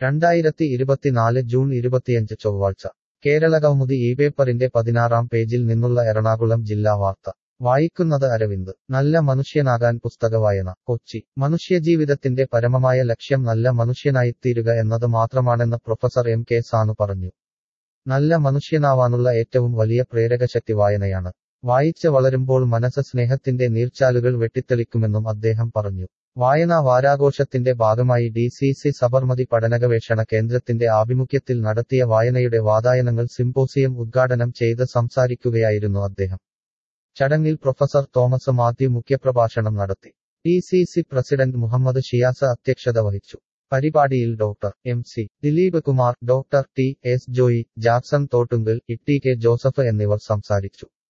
രണ്ടായിരത്തി ഇരുപത്തിനാല് ജൂൺ ഇരുപത്തിയഞ്ച് ചൊവ്വാഴ്ച കേരള കൗമുദി ഈ പേപ്പറിന്റെ പതിനാറാം പേജിൽ നിന്നുള്ള എറണാകുളം ജില്ലാ വാർത്ത വായിക്കുന്നത് അരവിന്ദ് നല്ല മനുഷ്യനാകാൻ പുസ്തകവായന കൊച്ചി മനുഷ്യജീവിതത്തിന്റെ പരമമായ ലക്ഷ്യം നല്ല മനുഷ്യനായിത്തീരുക എന്നത് മാത്രമാണെന്ന് പ്രൊഫസർ എം കെ സാനു പറഞ്ഞു നല്ല മനുഷ്യനാവാനുള്ള ഏറ്റവും വലിയ പ്രേരകശക്തി വായനയാണ് വായിച്ച് വളരുമ്പോൾ മനസ്സ് സ്നേഹത്തിന്റെ നീർച്ചാലുകൾ വെട്ടിത്തെളിക്കുമെന്നും അദ്ദേഹം പറഞ്ഞു വായനാ വാരാഘോഷത്തിന്റെ ഭാഗമായി ഡി സി സി സബർമതി പഠനഗവേഷണ കേന്ദ്രത്തിന്റെ ആഭിമുഖ്യത്തിൽ നടത്തിയ വായനയുടെ വാതായനങ്ങൾ സിംപോസിയം ഉദ്ഘാടനം ചെയ്ത് സംസാരിക്കുകയായിരുന്നു അദ്ദേഹം ചടങ്ങിൽ പ്രൊഫസർ തോമസ് മാത്യു മുഖ്യപ്രഭാഷണം നടത്തി D C C president Muhammad Shiyas അധ്യക്ഷത വഹിച്ചു പരിപാടിയിൽ doctor M C Dileep Kumar doctor T S Joy Jackson Thottungal E T K Joseph എന്നിവർ സംസാരിച്ചു